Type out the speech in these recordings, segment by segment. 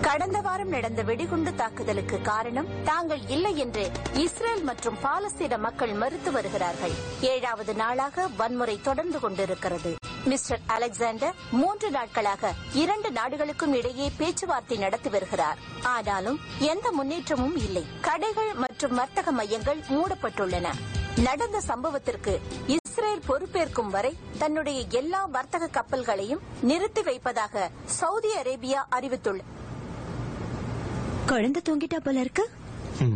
கடந்த வாரம் நடந்த வெடிகுண்டு தாக்குதலுக்கு காரணம் தாங்கள் இல்லை என்று இஸ்ரேல் மற்றும் பாலஸ்தீன மக்கள் மறுத்து வருகிறார்கள் ஏழாவது நாளாக வன்முறை தொடர்ந்து கொண்டிருக்கிறது மிஸ்டர் அலெக்சாண்டர் மூன்று நாட்களாக இரண்டு நாடுகளுக்கும் இடையே பேச்சுவார்த்தை நடத்தி வருகிறார் ஆனாலும் எந்த முன்னேற்றமும் இல்லை கடைகள் மற்றும் வர்த்தக மையங்கள் மூடப்பட்டுள்ளன நடந்த சம்பவத்திற்கு இஸ்ரேல் பொறுப்பேற்கும் வரை தன்னுடைய எல்லா வர்த்தக கப்பல்களையும் நிறுத்தி வைப்பதாக சவுதி அரேபியா அறிவித்துள்ளது குழந்தை தூங்கிட்டா போல இருக்கு ம்.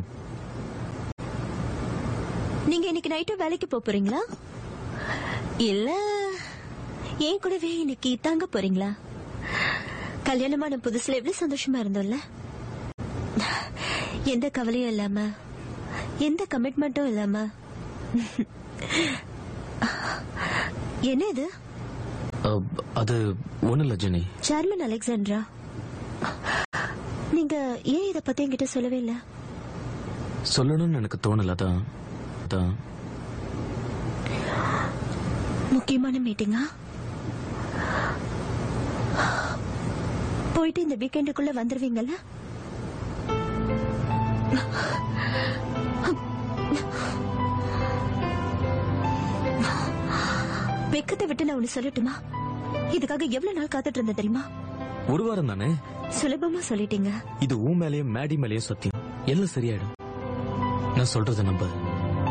நீங்க இன்னைக்கு நைட்டு வேலைக்கு போப் போறீங்களா இல்ல ஏன் கூடவே இன்னைக்கு தங்க போறீங்களா கல்யாணமான புதுசுல எவ்வளவு சந்தோஷமா இருந்தோம்ல எந்த கவலையும் இல்லாம எந்த கமிட்மெண்ட்டும் இல்லாம என்ன இது அஹ், அது ஒண்ணு இல்ல ஜெனி சேர்மன் அலெக்சாண்ட்ரா நீங்க ஏன் இத பத்தி என்கிட்ட சொல்லவே இல்ல சொல்லணும்னு எனக்கு தோணல அதான் அதான் முக்கியமான மீட்டிங்கா போயிட்டு இந்த வீக்கெண்டுக்குள்ள வந்துருவீங்கல்ல வெக்கத்தை விட்டு நான் ஒண்ணு சொல்லட்டுமா இதுக்காக எவ்வளவு நாள் காத்துட்டு இருந்தேன் தெரியுமா ஒரு வாரம் தானே சுலபமா சொல்லிட்டீங்க இது உன் மேலயும் மேடி மேலயும் சத்தியம் எல்லாம் சரியாயிடும் நான் சொல்றத நம்ப